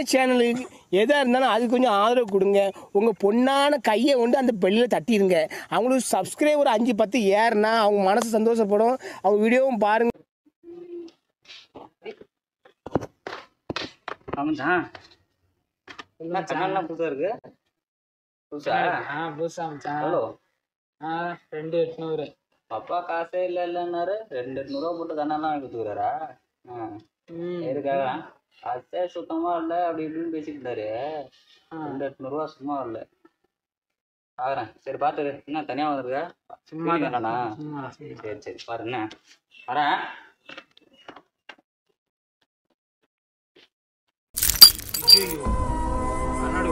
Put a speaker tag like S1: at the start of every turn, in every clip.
S1: சேனலுக்கு எதாக இருந்தாலும் அது கொஞ்சம் ஆதரவு கொடுங்க உங்கள் பொண்ணான கையை கொண்டு அந்த பெல்லில் தட்டிடுங்க அவங்களுக்கு சப்ஸ்கிரைபர் அஞ்சு பத்து ஏறுனா அவங்க மனசு சந்தோஷப்படும் அவங்க வீடியோவும் பாருங்க
S2: ஆமாண்டா என்ன கண்ணாடிலாம் புதுசா இருக்கு புதுசா
S3: ஆ புதுசா மச்சான்
S2: எவ்வளோ
S3: ஆ ரெண்டு எட்நூறு
S2: அப்பா காசே இல்லை இல்லைன்னாரு ரெண்டு எட்நூறுவா போட்டு கண்ணெல்லாம் வாங்கி கொடுத்துக்கிறாரா ஆ
S3: ம்
S2: எதுக்காக காசே சுத்தமா இல்லை அப்படி இப்படின்னு பேசிட்டு இருந்தாரு ரெண்டு எட்நூறுவா சும்மா இல்லை பார்க்குறேன் சரி பார்த்துரு என்ன தனியாக வந்துருக்க
S3: சும்மா தான்.
S2: வேணாண்ணா
S3: சும்மா
S2: சரி சரி பாரு என்ன வரேன்
S3: கண்ணாடி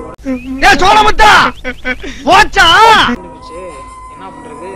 S3: உடஞ்சிருச்சு என்ன பண்றது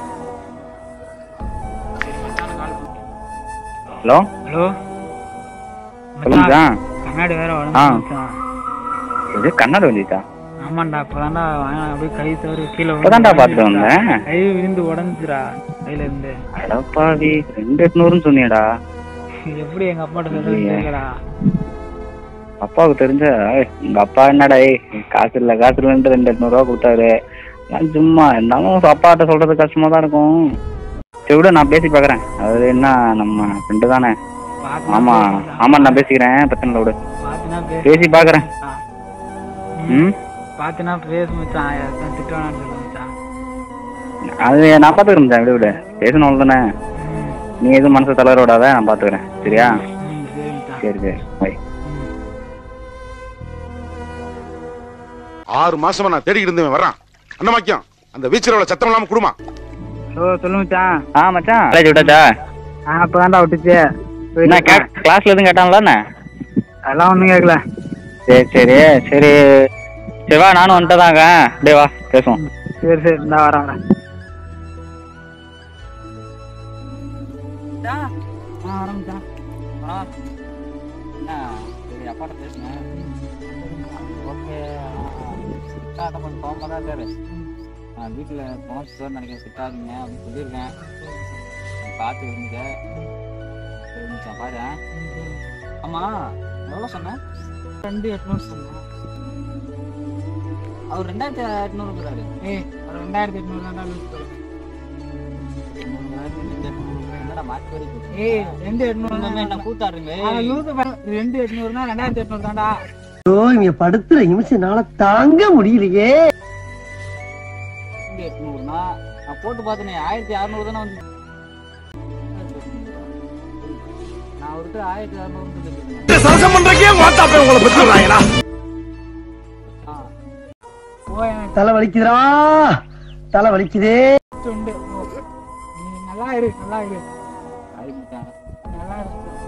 S3: சரி மச்சான் கால் பண்ணு
S4: ஹலோ
S3: ஹலோ
S4: சொல்லுங்க
S3: கண்ணாடி வேற
S4: ஆ.
S3: மச்சான்
S4: இது கண்ணாடி வந்துட்டா
S3: ஆமாண்டா இப்பதான்டா வாங்கினேன். அப்படியே கை தவறி கீழே
S4: இப்பதான்டா பார்த்துட்டு வந்தேன்
S3: கை விழுந்து உடஞ்சுடா கையில இருந்து
S4: அடப்பாவி ரெண்டு எட்நூறுன்னு சொன்னியடா
S3: எப்படி எங்க அப்பாட்ட சொல்றது தெரியலடா
S4: அப்பாவுக்கு தெரிஞ்ச ஏய், உங்க அப்பா என்னடா ஏய் காசு இல்ல காசு இல்லைன்ட்டு ரெண்டு எட்நூறுவா கொடுத்தாரு நான் சும்மா இருந்தாலும் அப்பாட்ட சொல்றது கஷ்டமா தான் இருக்கும் சரி விட நான் பேசி பார்க்கறேன் அது என்ன நம்ம ஃப்ரெண்டு தானே
S3: பாத்துனா
S4: ஆமா
S3: பேசு.
S4: ஆமா நான் பேசிக்கிறேன் பிரச்சனை இல்லை விடு
S3: பாத்துனா பேசு.
S4: பேசி பார்க்கறேன்
S3: ஆ.
S4: ம்
S3: பாத்துனா பேசு மச்சான் யாருக்கும் திட்ட வேணாம்னு சொல்லு மச்சான்
S4: அது நான் பார்த்துக்கிறேன் விடு விடு பேசணும் தானே
S3: ம்.
S4: நீ எதுவும் மனசை தளர விடாத நான் பார்த்துக்கிறேன் சரியா
S3: ம், சரி மச்சான்
S4: சரி சரி பை
S3: ம்.
S5: ஆறு மாசமா நான் தேடிக்கிட்டு இருந்தேன் வரான் அண்ணமாக்கியம் அந்த வீச்சரவுல சத்தம் இல்லாம குடுமா
S3: ஹலோ சொல்லு மச்சான்
S4: ஆ மச்சான் காலேஜ் விட்டாச்சா
S3: ஆ இப்பதான்டா விட்டுச்சு
S4: என்ன கே கிளாஸ்ல எதுவும் கேட்டான்ல என்ன
S3: அதெல்லாம் ஒண்ணும் கேட்கல
S4: சரி சரி சரி சரி வா நானும் வந்துட்டதாங்க அப்படியே வா பேசுவோம்
S3: சரி சரி இந்தா வரேன் வரேன் ஆ வரேன் மச்சான்
S2: என்ன சரி அப்பாட்ட பேசுனேன் ஓகே சித்தாட்ட கொஞ்சம் கோமா தான் இருக்காரு நான் வீட்டில் போனஸ் சார் நினைக்கிறேன் சித்தாதுங்க அப்படின்னு சொல்லியிருக்கேன் நீ பார்த்து இருந்துக்க சரி மச்சான் பாரு ஆமா எவ்வளோ சொன்னேன்
S3: ரெண்டு எட்நூறு சொன்னேன்
S2: அவர் ரெண்டாயிரத்தி எட்நூறுங்கிறாரு
S3: ஏய் ஒரு ரெண்டாயிரத்தி எட்நூறு தான்டா லூஸ் போடுறேன்
S2: என்னடா மாற்றி வரைக்கும்
S3: ஏய் ரெண்டு எட்நூறு
S2: என்ன
S3: தான்
S2: கூத்தாடுறீங்க
S3: லூஸ் ரெண்டு எட்நூறுனா ரெண்டாயிரத்தி எட்நூறு தான்டா
S1: ஐயோ இங்க படுத்துற நிமிஷம்னால தாங்க முடியலையே
S2: ரெண்டு எட்நூறுனா நான் போட்டு பார்த்தேனே ஆயிரத்தி அறநூறு தானே வந்து நான் அவர்கிட்ட ஆயிரத்தி அறநூறு சொல்லிட்டு
S5: சரசம் பண்றக்கே வாட்டாப்பே உங்களை பெற்றுறாங்களா
S3: போய்
S1: தலை வலிக்குதுடா தலை வலிக்குதே
S3: உண்டு நீ நல்லா இரு நல்லா இரு
S2: ஆயிரத்தி
S3: நல்லா இரு